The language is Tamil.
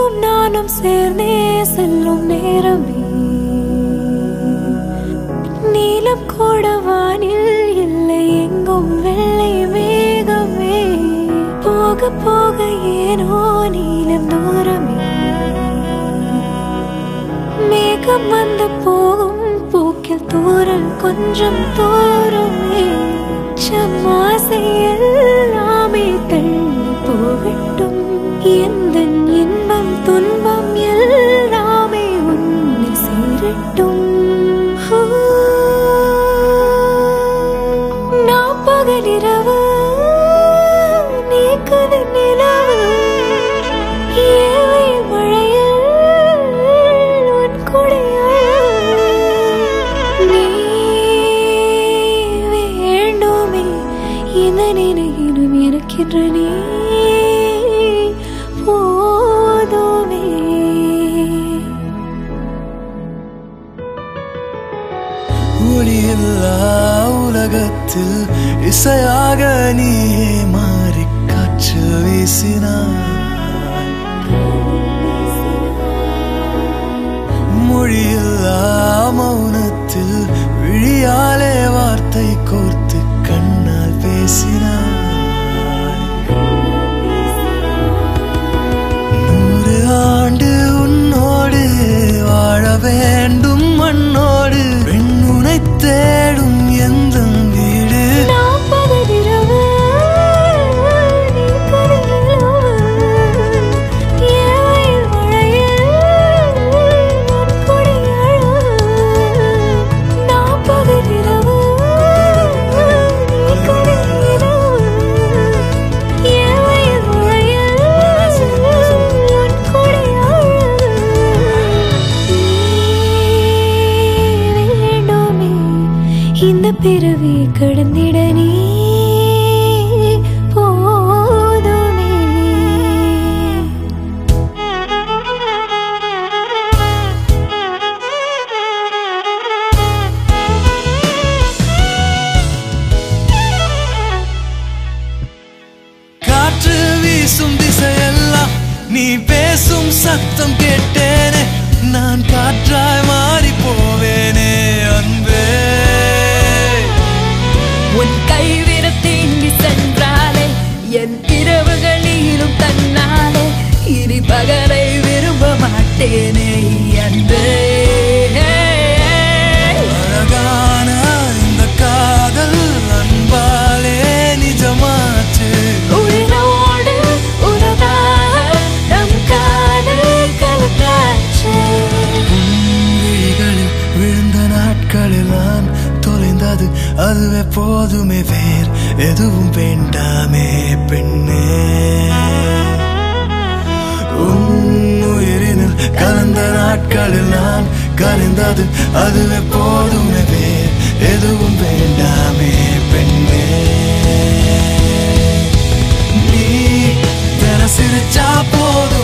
நீயும் நானும் சேர்ந்தே செல்லும் நேரமே நீலம் கூட வானில் இல்லை எங்கும் வெள்ளை மேகமே போக போக ஏனோ நீலம் தூரமே மேகம் வந்து போகும் போக்கில் தூரல் கொஞ்சம் தூரமே சம்மாசை எல்லாமே தள்ளி போகட்டும் எந்த இன்பம் துன்பம் எல்லாமே உன்னை சேரட்டும் ஹூ. நான் பகலிரவு நீ கதிர் நிலவு ஏழை மழையில் உன் குடையாய் நீ வேண்டுமே இந்த நினைவிலும் எனக்கென்ற நீ போதுமே ஒளியில்லா உலகத்தில் இசையாக நீயே மாறி காற்று வீசினாய் மொழியில்லா மௌனத்தில் விழியாலே வார்த்தை கோர்த்து கண்ணால் பேசினாய் நூறு ஆண்டு உன்னோடு வாழ வேண்டும் மண்ணோடு பெண்ணுனை தேடும் எந்த வீடு நான் பகலிரவு நீ கதிர் நிலவு ஏழை மழையில் உன் குடையாய் நான் பகலிரவு நீ கதிர் நிலவு ஏழை மழையில் உன் குடையாய் வேண்டுமே இந்த பிறவி கடந்திட நீ போதுமே காற்று வீசும் திசையெல்லாம் நீ பேசும் சத்தம் கேட்டேனே நான் காற்றாய் மாறி போவேனே அன்பே உன் கைவிர தீங்கி சென்றாலே என் இரவுகளிலும் தன்னாலே இனி பகலை விரும்ப மாட்டேனே அன்பே அழகான இந்த காதல் அன்பாலே நிஜமாச்சு உயிரோடு உறவாக நம் காதல் கலந்தாச்சு விழிகளில் விழுந்த நாட்களில் நான் தொலைந்தது அதுவே போதுமே வேர் எதுவும் வேண்டாமே பெண்ணே உன் உயிரினில் கலந்த நாட்களில் நான் கலைந்தது அதுவே போதுமே வேர் எதுவும் வேண்டாமே பெண்ணே நீ தின சிரிச்சா போதும்